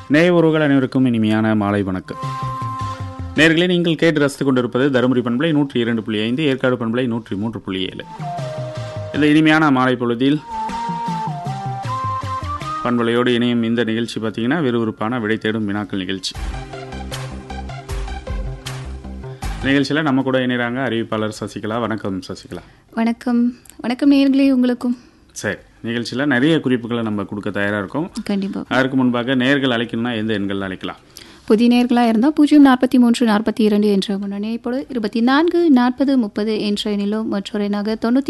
நேயவுறவுகள் அனைவருக்கும் இனிமையான மாலை வணக்கம் நேர்களே நீங்கள் கேட்டு ரசித்துக் கொண்டிருப்பது தருமபுரி பண்பலை நூற்றி இரண்டு புள்ளி ஐந்து ஏற்காடு பண்பலை நூற்றி மூன்று புள்ளி ஏழு இந்த இனிமையான மாலை பொழுதில் பண்பலையோடு இணையும் இந்த நிகழ்ச்சி பார்த்தீங்கன்னா விறுவிறுப்பான விடை தேடும் வினாக்கள் நிகழ்ச்சி நிகழ்ச்சியில் நம்ம கூட இணைகிறாங்க அறிவிப்பாளர் சசிகலா வணக்கம் சசிகலா வணக்கம் வணக்கம் நேர்களே உங்களுக்கும் சரி நிகழ்ச்சியில் நிறைய குறிப்புகளை நம்ம கொடுக்க தயாராக இருக்கோம் கண்டிப்பாக அதற்கு முன்பாக நேர்கள் அழைக்கணும்னா எந்த எண்கள் அழைக்கலாம் புதிய நேர்களாக இருந்தால் பூஜ்ஜியம் நாற்பத்தி மூன்று நாற்பத்தி இரண்டு என்ற முன்னணி இப்போது இருபத்தி நான்கு நாற்பது முப்பது என்ற எண்ணிலும் மற்றொரு எண்ணாக தொண்ணூற்றி